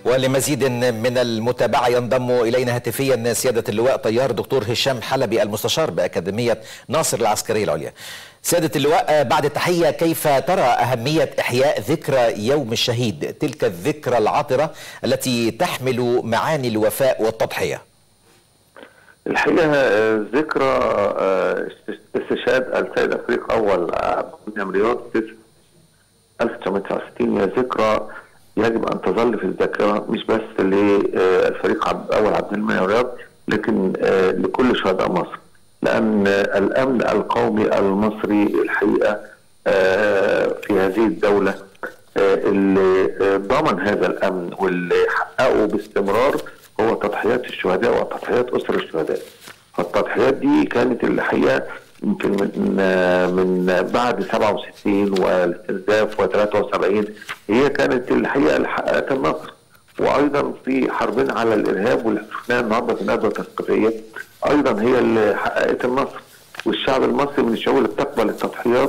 ولمزيد من المتابعة ينضم إلينا هاتفيا سيادة اللواء طيار دكتور هشام حلبي المستشار بأكاديمية ناصر العسكرية العليا سيادة اللواء بعد التحية كيف ترى أهمية إحياء ذكرى يوم الشهيد تلك الذكرى العطرة التي تحمل معاني الوفاء والتضحية الحقيقة ذكرى استشهاد السيد أفريق أول عبد المنعم رياض 1969 هي ذكرى يجب ان تظل في الذاكره مش بس للفريق عبد اول عبد المنعم رياض لكن لكل شهداء مصر لان الامن القومي المصري الحقيقه في هذه الدوله اللي ضمن هذا الامن واللي حققه باستمرار هو تضحيات الشهداء وتضحيات اسر الشهداء فالتضحيات دي كانت الحقيقه يمكن من من بعد 67 والاستنزاف و73 هي كانت الحقيقه اللي حققت النصر وايضا في حربنا على الارهاب واللي شفناها النهارده في الندوه التثقيفيه ايضا هي اللي حققت النصر والشعب المصري من الشعوب اللي بتقبل التضحيات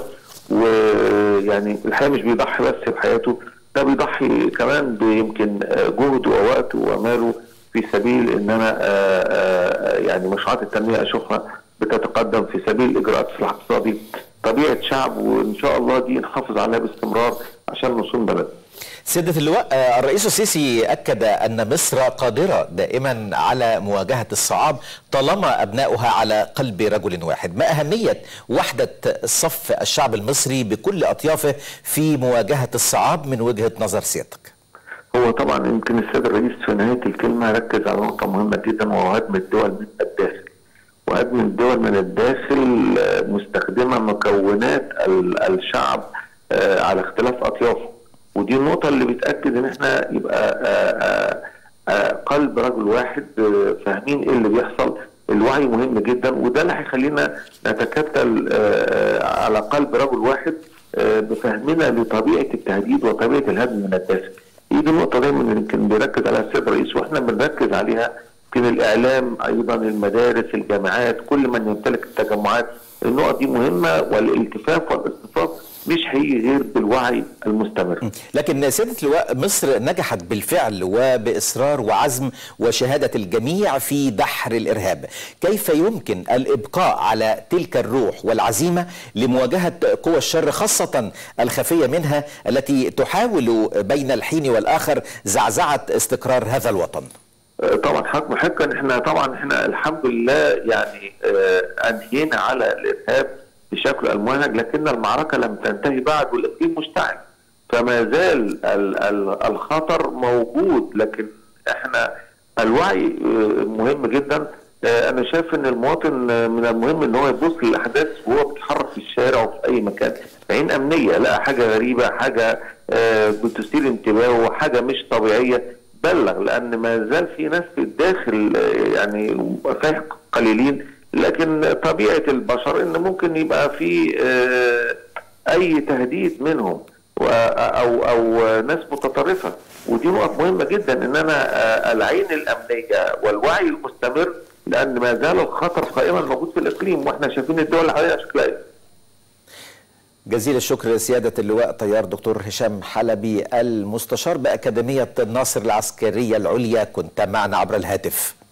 ويعني الحقيقه مش بيضحي بس بحياته ده بيضحي كمان بيمكن جهده ووقته وماله في سبيل ان انا يعني مشروعات التنميه اشوفها بتتقدم في سبيل اجراءات اصلاح اقتصادي طبيعه شعب وان شاء الله دي نحافظ عليها باستمرار عشان نصون بلد. سيدة اللواء الرئيس السيسي أكد أن مصر قادرة دائما على مواجهة الصعاب طالما أبناؤها على قلب رجل واحد ما أهمية وحدة صف الشعب المصري بكل أطيافه في مواجهة الصعاب من وجهة نظر سيادتك هو طبعا يمكن السيد الرئيس في نهاية الكلمة ركز على نقطة مهمة جدا وهو هدم الدول من الداخل وهدم الدول من الداخل مستخدمة مكونات الشعب على اختلاف أطيافه ودي النقطة اللي بتأكد إن إحنا يبقى قلب رجل واحد فاهمين إيه اللي بيحصل الوعي مهم جدا وده اللي هيخلينا نتكتل على قلب رجل واحد بفهمنا لطبيعة التهديد وطبيعة الهدم من الداخل. هي دي النقطة دايما اللي يمكن بيركز عليها السيد الرئيس واحنا بنركز عليها يمكن الاعلام ايضا المدارس الجامعات كل من يمتلك التجمعات النقط دي مهمه والالتفاف والاصطفاف مش هيجي غير بالوعي المستمر لكن سيادة اللواء مصر نجحت بالفعل وبإصرار وعزم وشهادة الجميع في دحر الإرهاب كيف يمكن الإبقاء على تلك الروح والعزيمة لمواجهة قوى الشر خاصة الخفية منها التي تحاول بين الحين والآخر زعزعة استقرار هذا الوطن طبعا حضرتك محق ان احنا طبعا احنا الحمد لله يعني انهينا على الارهاب بشكل المنهج لكن المعركه لم تنتهي بعد والاقليم مشتعل فما زال الخطر موجود لكن احنا الوعي مهم جدا انا شايف ان المواطن من المهم ان هو يبص للاحداث وهو بيتحرك في الشارع وفي اي مكان عين امنيه لا حاجه غريبه حاجه بتثير انتباهه حاجه مش طبيعيه بلغ لان ما زال في ناس في الداخل يعني فاهم قليلين لكن طبيعه البشر ان ممكن يبقى في اي تهديد منهم او او ناس متطرفه ودي نقط مهمه جدا ان انا العين الامنيه والوعي المستمر لان ما زال الخطر قائما موجود في الاقليم واحنا شايفين الدول العربيه شكلها ايه جزيل الشكر سيادة اللواء طيار دكتور هشام حلبي المستشار بأكاديمية ناصر العسكرية العليا كنت معنا عبر الهاتف